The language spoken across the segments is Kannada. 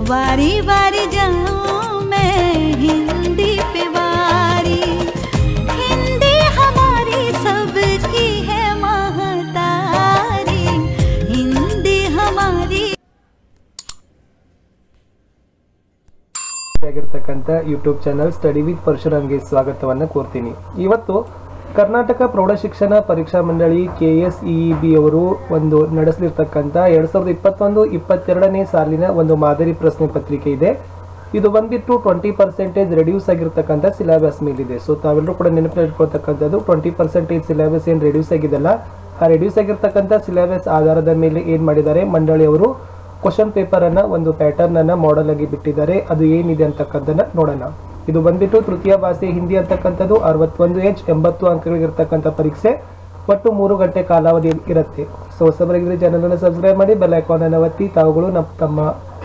वारी वारी जाऊं मैं हिंदी पे वारी हिंदी हमारी सबकी है महतारी हिंदी हमारी ಆಗಿರ್ತಕ್ಕಂಥ ಯೂಟ್ಯೂಬ್ ಚಾನಲ್ ಸ್ಟಡಿ ವಿತ್ ಪರಶುರಾಮ್ಗೆ ಸ್ವಾಗತವನ್ನು ಕೋರ್ತೀನಿ ಇವತ್ತು ಕರ್ನಾಟಕ ಪ್ರೌಢಶಿಕ್ಷಣ ಪರೀಕ್ಷಾ ಮಂಡಳಿ ಕೆ ಎಸ್ ಇ ಬಿ ಅವರು ಒಂದು ನಡೆಸಲಿರ್ತಕ್ಕಂಥ ಎರಡ್ ಸಾವಿರದ ಇಪ್ಪತ್ತೊಂದು ಇಪ್ಪತ್ತೆರಡನೇ ಸಾಲಿನ ಒಂದು ಮಾದರಿ ಪ್ರಶ್ನೆ ಪತ್ರಿಕೆ ಇದೆ ಇದು ಬಂದ್ಬಿಟ್ಟು ಟ್ವೆಂಟಿ ಪರ್ಸೆಂಟೇಜ್ ರೆಡ್ಯೂಸ್ ಆಗಿರ್ತಕ್ಕಂಥ ಸಿಲೆಬಸ್ ಮೇಲಿದೆ ಸೊ ತಾವೆಲ್ಲರೂ ಕೂಡ ನೆನಪಿನ ಇಟ್ಕೊಳ್ತಕ್ಕಂಥದ್ದು ಟ್ವೆಂಟಿ ಪರ್ಸೆಂಟೇಜ್ ಸಿಲೆಬಸ್ ಏನು ರೆಡ್ಯೂಸ್ ಆಗಿದೆಲ್ಲ ಆ ರೆಡ್ಯೂಸ್ ಆಗಿರ್ತಕ್ಕಂಥ ಸಿಲೆಬಸ್ ಆಧಾರದ ಮೇಲೆ ಏನು ಮಾಡಿದ್ದಾರೆ ಮಂಡಳಿಯವರು ಕ್ವಶನ್ ಪೇಪರ್ ಅನ್ನ ಒಂದು ಪ್ಯಾಟರ್ನ್ ಅನ್ನ ಮಾಡೆಲ್ ಆಗಿ ಬಿಟ್ಟಿದ್ದಾರೆ ಅದು ಏನಿದೆ ಅಂತಕ್ಕಂಥದ್ದನ್ನ ನೋಡೋಣ ಇದು ಬಂದ್ಬಿಟ್ಟು ತೃತೀಯ ಭಾಷೆ ಹಿಂದಿ ಅಂತಕ್ಕಂಥದ್ದು ಅರವತ್ತೊಂದು ಎಚ್ ಎಂಬತ್ತು ಅಂಕಗಳಿಗಿರ್ತಕ್ಕಂಥ ಪರೀಕ್ಷೆ ಒಟ್ಟು ಮೂರು ಗಂಟೆ ಕಾಲಾವಧಿ ಇರುತ್ತೆ ಸೊ ಹೊಸಬರಿಗಿದ್ರೆ ಚಾನಲ್ ಅನ್ನು ಸಬ್ಸ್ಕ್ರೈಬ್ ಮಾಡಿ ಬೆಲ್ ಐಕಾನ್ ಅನ್ನು ಒತ್ತಿ ತಾವುಗಳು ನಮ್ಮ ತಮ್ಮ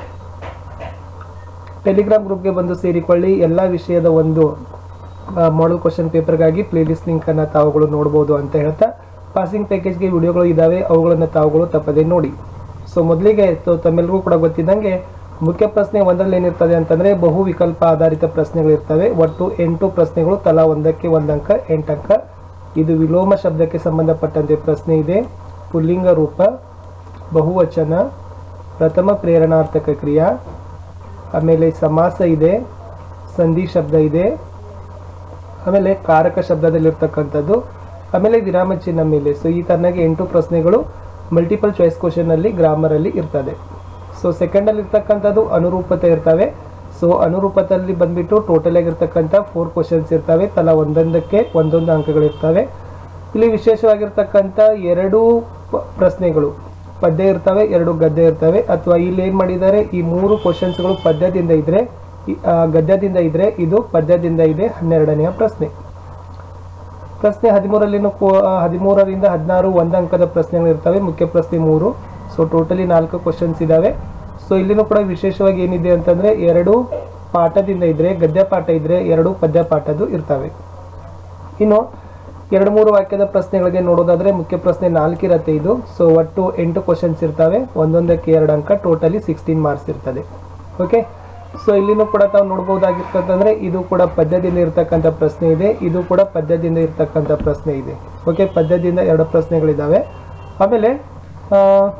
ಟೆಲಿಗ್ರಾಮ್ ಗ್ರೂಪ್ಗೆ ಬಂದು ಸೇರಿಕೊಳ್ಳಿ ಎಲ್ಲ ವಿಷಯದ ಒಂದು ಮಾಡೆಲ್ ಕ್ವಶನ್ ಪೇಪರ್ಗಾಗಿ ಪ್ಲೇಲಿಸ್ಟ್ ಲಿಂಕ್ ಅನ್ನ ತಾವುಗಳು ನೋಡಬಹುದು ಅಂತ ಹೇಳ್ತಾ ಪಾಸಿಂಗ್ ಪ್ಯಾಕೇಜ್ಗೆ ವಿಡಿಯೋಗಳು ಇದಾವೆ ಅವುಗಳನ್ನು ತಾವುಗಳು ತಪ್ಪದೆ ನೋಡಿ ಸೊ ಮೊದಲಿಗೆ ಸೊ ತಮ್ಮೆಲ್ಲರಿಗೂ ಕೂಡ ಗೊತ್ತಿದ್ದಂಗೆ ಮುಖ್ಯ ಪ್ರಶ್ನೆ ಒಂದರಲ್ಲಿ ಏನಿರ್ತದೆ ಅಂತಂದ್ರೆ ಬಹು ವಿಕಲ್ಪ ಆಧಾರಿತ ಪ್ರಶ್ನೆಗಳು ಇರ್ತವೆ ಒಟ್ಟು ಎಂಟು ಪ್ರಶ್ನೆಗಳು ತಲಾ ಒಂದಕ್ಕೆ ಒಂದು ಅಂಕ ಎಂಟು ಅಂಕ ಇದು ವಿಲೋಮ ಶಬ್ದಕ್ಕೆ ಸಂಬಂಧಪಟ್ಟಂತೆ ಪ್ರಶ್ನೆ ಇದೆ ಪುಲ್ಲಿಂಗ ರೂಪ ಬಹುವಚನ ಪ್ರಥಮ ಪ್ರೇರಣಾರ್ಥಕ ಕ್ರಿಯಾ ಆಮೇಲೆ ಸಮಾಸ ಇದೆ ಸಂಧಿ ಶಬ್ದ ಇದೆ ಆಮೇಲೆ ಕಾರಕ ಶಬ್ದದಲ್ಲಿರ್ತಕ್ಕಂಥದ್ದು ಆಮೇಲೆ ವಿರಾಮ ಚಿಹ್ನ ಮೇಲೆ ಸೊ ಈ ತರನಾಗಿ ಎಂಟು ಪ್ರಶ್ನೆಗಳು ಮಲ್ಟಿಪಲ್ ಚಾಯ್ಸ್ ಕ್ವಶನ್ ಅಲ್ಲಿ ಗ್ರಾಮರ್ ಅಲ್ಲಿ ಇರ್ತದೆ ಸೊ ಸೆಕೆಂಡ್ ಅಲ್ಲಿ ಇರ್ತಕ್ಕಂಥದ್ದು ಅನುರೂಪತೆ ಇರ್ತವೆ ಸೊ ಅನುರೂಪದಲ್ಲಿ ಬಂದ್ಬಿಟ್ಟು ಟೋಟಲ್ ಆಗಿರ್ತಕ್ಕಂಥ ಫೋರ್ ಕ್ವಶನ್ಸ್ ಇರ್ತವೆ ತಲಾ ಒಂದೊಂದಕ್ಕೆ ಒಂದೊಂದು ಅಂಕಗಳಿರ್ತವೆ ಇಲ್ಲಿ ವಿಶೇಷವಾಗಿರ್ತಕ್ಕಂಥ ಎರಡು ಪ- ಪ್ರಶ್ನೆಗಳು ಪದ್ಯ ಇರ್ತವೆ ಎರಡು ಗದ್ಯ ಇರ್ತವೆ ಅಥವಾ ಇಲ್ಲಿ ಏನ್ ಮಾಡಿದ್ದಾರೆ ಈ ಮೂರು ಕ್ವಶನ್ಸ್ಗಳು ಪದ್ಯದಿಂದ ಇದ್ರೆ ಈ- ಆ, ಗದ್ಯದಿಂದ ಇದ್ರೆ ಇದು ಪದ್ಯದಿಂದ ಇದೆ ಹನ್ನೆರಡನೆಯ ಪ್ರಶ್ನೆ ಪ್ರಶ್ನೆ ಹದಿಮೂರಲ್ಲಿನೂ ಕೋ- ಆ, ಹದಿಮೂರರಿಂದ ಹದಿನಾರು ಒಂದು ಅಂಕದ ಪ್ರಶ್ನೆಗಳು ಇರ್ತವೆ ಮುಖ್ಯ ಪ್ರಶ್ನೆ ಮೂರು ಸೊ ಟೋಟಲಿ ನಾಲ್ಕು ಕ್ವಶನ್ಸ್ ಇದಾವೆ ಸೊ ಇಲ್ಲಿನೂ ಕೂಡ ವಿಶೇಷವಾಗಿ ಏನಿದೆ ಅಂತಂದ್ರೆ ಎರಡು ಪಾಠದಿಂದ ಇದ್ರೆ ಗದ್ಯ ಪಾಠ ಇದ್ರೆ ಎರಡು ಪದ್ಯ ಪಾಠದ್ದು ಇರ್ತವೆ ಇನ್ನು ಎರಡು ಮೂರು ವಾಕ್ಯದ ಪ್ರಶ್ನೆಗಳಿಗೆ ನೋಡೋದಾದ್ರೆ ಮುಖ್ಯ ಪ್ರಶ್ನೆ ನಾಲ್ಕು ಇರತ್ತೆ ಇದು ಸೊ ಒಟ್ಟು ಎಂಟು ಕ್ವಶನ್ಸ್ ಇರ್ತವೆ ಒಂದೊಂದಕ್ಕೆ ಎರಡು ಅಂಕ ಟೋಟಲಿ ಸಿಕ್ಸ್ಟೀನ್ ಮಾರ್ಕ್ಸ್ ಇರ್ತದೆ ಓಕೆ ಸೊ ಇಲ್ಲಿನೂ ಕೂಡ ತಾವು ನೋಡ್ಬೋದಾಗಿರ್ತಂದ್ರೆ ಇದು ಕೂಡ ಪದ್ಯದಿಂದ ಇರ್ತಕ್ಕಂಥ ಪ್ರಶ್ನೆ ಇದೆ ಇದು ಕೂಡ ಪದ್ಯದಿಂದ ಇರ್ತಕ್ಕಂಥ ಪ್ರಶ್ನೆ ಇದೆ ಓಕೆ ಪದ್ಯದಿಂದ ಎರಡು ಪ್ರಶ್ನೆಗಳಿದಾವೆ ಆಮೇಲೆ ಆ,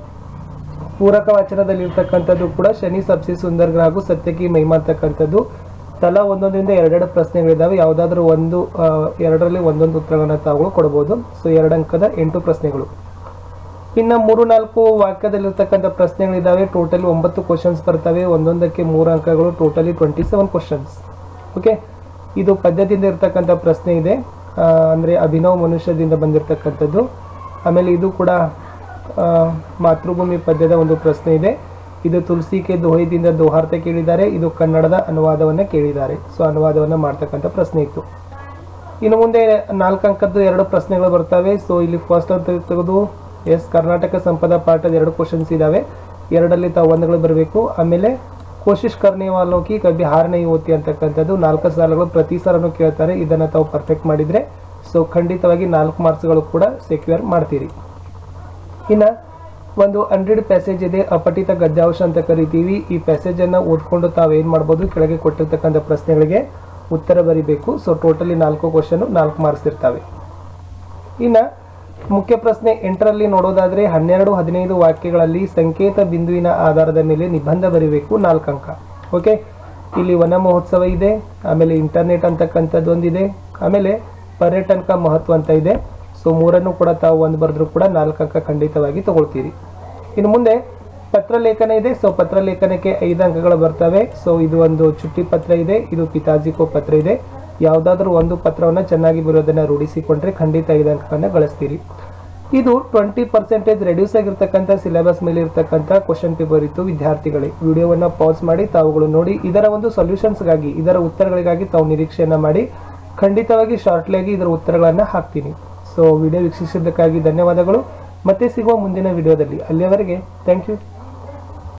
ಪೂರಕ ವಾಚನದಲ್ಲಿ ಇರ್ತಕ್ಕಂಥದ್ದು ಕೂಡ ಶನಿ ಸಬ್ಸಿ ಸುಂದರ್ ಹಾಗೂ ಸತ್ಯಕಿ ಮಹಿಮಾ ಅಂತಕ್ಕಂಥದ್ದು ತಲಾ ಒಂದೊಂದರಿಂದ ಎರಡೆರಡು ಪ್ರಶ್ನೆಗಳಿದಾವೆ ಯಾವುದಾದ್ರೂ ಒಂದು ಆ, ಎರಡರಲ್ಲಿ ಒಂದೊಂದು ಉತ್ತರಗಳನ್ನ ತಾವುಗಳು ಕೊಡಬಹುದು ಸೊ ಎರಡು ಅಂಕದ ಎಂಟು ಪ್ರಶ್ನೆಗಳು ಇನ್ನು ಮೂರು ನಾಲ್ಕು ವಾಕ್ಯದಲ್ಲಿರ್ತಕ್ಕಂಥ ಪ್ರಶ್ನೆಗಳಿದಾವೆ ಟೋಟಲಿ ಒಂಬತ್ತು ಕ್ವಶನ್ಸ್ ಬರ್ತವೆ ಒಂದೊಂದಕ್ಕೆ ಮೂರು ಅಂಕಗಳು totally twenty seven questions okay ಇದು ಪದ್ಯದಿಂದ ಇರ್ತಕ್ಕಂಥ ಪ್ರಶ್ನೆ ಇದೆ ಆ, ಅಂದ್ರೆ ಅಭಿನವ್ ಮನುಷ್ಯದಿಂದ ಬಂದಿರತಕ್ಕಂಥದ್ದು ಆಮೇಲೆ ಇದು ಕೂಡ ಆ, ಮಾತೃಭೂಮಿ ಪದ್ಯದ ಒಂದು ಪ್ರಶ್ನೆ ಇದೆ ಇದು ತುಳಸಿ ಕೆ ದೋಹೆದಿಂದ ದೋಹಾರ್ಥ ಕೇಳಿದ್ದಾರೆ ಇದು ಕನ್ನಡದ ಅನುವಾದವನ್ನ ಕೇಳಿದ್ದಾರೆ ಸೊ ಅನುವಾದವನ್ನ ಮಾಡ್ತಕ್ಕಂಥ ಪ್ರಶ್ನೆ ಇತ್ತು ಇನ್ನು ಮುಂದೆ ನಾಲ್ಕು ಅಂಕದ್ದು ಎರಡು ಪ್ರಶ್ನೆಗಳು ಬರ್ತವೆ ಸೊ ಇಲ್ಲಿ ಫಸ್ಟ್ ಅಂತ ತೆಗೆದು ಎಸ್ ಕರ್ನಾಟಕ ಸಂಪದ ಪಾಠದ ಎರಡು ಕ್ವಶನ್ಸ್ ಇದಾವೆ ಎರಡಲ್ಲಿ ತಾವು ಒಂದುಗಳು ಬರಬೇಕು ಆಮೇಲೆ ಕೋಶಿಶ್ ಕರ್ನೆ ವಾಲೋಕಿ ಕಬ್ಬಿ ಹಾರನೆ ಯುವತಿ ಅಂತಕ್ಕಂಥದ್ದು ನಾಲ್ಕು ಸಾಲಗಳು ಪ್ರತಿ ಸಾಲನು ಕೇಳ್ತಾರೆ ಇದನ್ನ ತಾವು ಪರ್ಫೆಕ್ಟ್ ಮಾಡಿದ್ರೆ ಸೊ ಖಂಡಿತವಾಗಿ ನಾಲ್ಕು ಮಾರ್ಕ್ಸ್ಗಳು ಕೂಡ ಸೆಕ್ಯೂರ್ ಮಾಡ್ತೀರಿ ಇನ್ನ ಒಂದು ಹಂಡ್ರೆಡ್ ಪ್ಯಾಸೇಜ್ ಇದೆ ಅಪಠಿತ ಗದ್ಯಾಂಶ ಅಂತ ಕರಿತೀವಿ ಈ ಪ್ಯಾಸೇಜ್ ಅನ್ನ ಓದ್ಕೊಂಡು ತಾವು ಏನ್ ಮಾಡ್ಬೋದು ಕೆಳಗೆ ಕೊಟ್ಟಿರ್ತಕ್ಕಂಥ ಪ್ರಶ್ನೆಗಳಿಗೆ ಉತ್ತರ ಬರಿಬೇಕು ಸೊ ಟೋಟಲಿ ನಾಲ್ಕು ಕ್ವಶನ್ ನಾಲ್ಕು ಮಾರ್ಕ್ಸ್ ಇರ್ತವೆ ಇನ್ನ ಮುಖ್ಯ ಪ್ರಶ್ನೆ ಎಂಟರಲ್ಲಿ ನೋಡೋದಾದ್ರೆ ಹನ್ನೆರಡು ಹದಿನೈದು ವಾಕ್ಯಗಳಲ್ಲಿ ಸಂಕೇತ ಬಿಂದುವಿನ ಆಧಾರದ ಮೇಲೆ ನಿಬಂಧ ಬರಿಬೇಕು ನಾಲ್ಕು ಅಂಕ ಓಕೆ ಇಲ್ಲಿ ವನ ಮಹೋತ್ಸವ ಇದೆ ಆಮೇಲೆ ಇಂಟರ್ನೆಟ್ ಅಂತಕ್ಕಂಥದ್ದು ಒಂದಿದೆ ಆಮೇಲೆ ಪರ್ಯಟನಕ ಮಹತ್ವ ಅಂತ ಇದೆ ಸೊ ಮೂರನ್ನು ಕೂಡ ತಾವು ಒಂದು ಬರೆದ್ರು ಕೂಡ ನಾಲ್ಕು ಅಂಕ ಖಂಡಿತವಾಗಿ ತಗೊಳ್ತೀರಿ ಇನ್ನು ಮುಂದೆ ಪತ್ರ ಲೇಖನ ಇದೆ ಸೊ ಪತ್ರ ಲೇಖನಕ್ಕೆ ಐದು ಅಂಕಗಳು ಬರ್ತವೆ ಸೊ ಇದು ಒಂದು ಚುಟ್ಟಿ ಪತ್ರ ಇದೆ ಇದು ಪಿತಾಜಿಕೋ ಪತ್ರ ಇದೆ ಯಾವುದಾದ್ರೂ ಒಂದು ಪತ್ರವನ್ನ ಚೆನ್ನಾಗಿ ಬರೋದನ್ನ ರೂಢಿಸಿಕೊಂಡ್ರೆ ಖಂಡಿತ ಐದು ಅಂಕಗಳನ್ನ ಗಳಿಸ್ತೀರಿ ಇದು ಟ್ವೆಂಟಿ ಪರ್ಸೆಂಟೇಜ್ ರೆಡ್ಯೂಸ್ ಆಗಿರ್ತಕ್ಕಂಥ ಸಿಲೆಬಸ್ ಮೇಲೆ ಇರ್ತಕ್ಕಂಥ ಕ್ವಶನ್ ಪೇಪರ್ ಇತ್ತು ವಿದ್ಯಾರ್ಥಿಗಳೇ ವಿಡಿಯೋವನ್ನ ಪಾಸ್ ಮಾಡಿ ತಾವುಗಳು ನೋಡಿ ಇದರ ಒಂದು ಸೊಲ್ಯೂಷನ್ಸ್ಗಾಗಿ ಇದರ ಉತ್ತರಗಳಿಗಾಗಿ ತಾವು ನಿರೀಕ್ಷೆಯನ್ನ ಮಾಡಿ ಖಂಡಿತವಾಗಿ ಶಾರ್ಟ್ಲಿ ಆಗಿ ಇದರ ಉತ್ತರಗಳನ್ನ ಹಾಕ್ತೀನಿ ಸೊ ವಿಡಿಯೋ ವೀಕ್ಷಿಸಿದ್ದಕ್ಕಾಗಿ ಧನ್ಯವಾದಗಳು ಮತ್ತೆ ಸಿಗುವ ಮುಂದಿನ ವಿಡಿಯೋದಲ್ಲಿ ಅಲ್ಲಿಯವರೆಗೆ ಥ್ಯಾಂಕ್ ಯು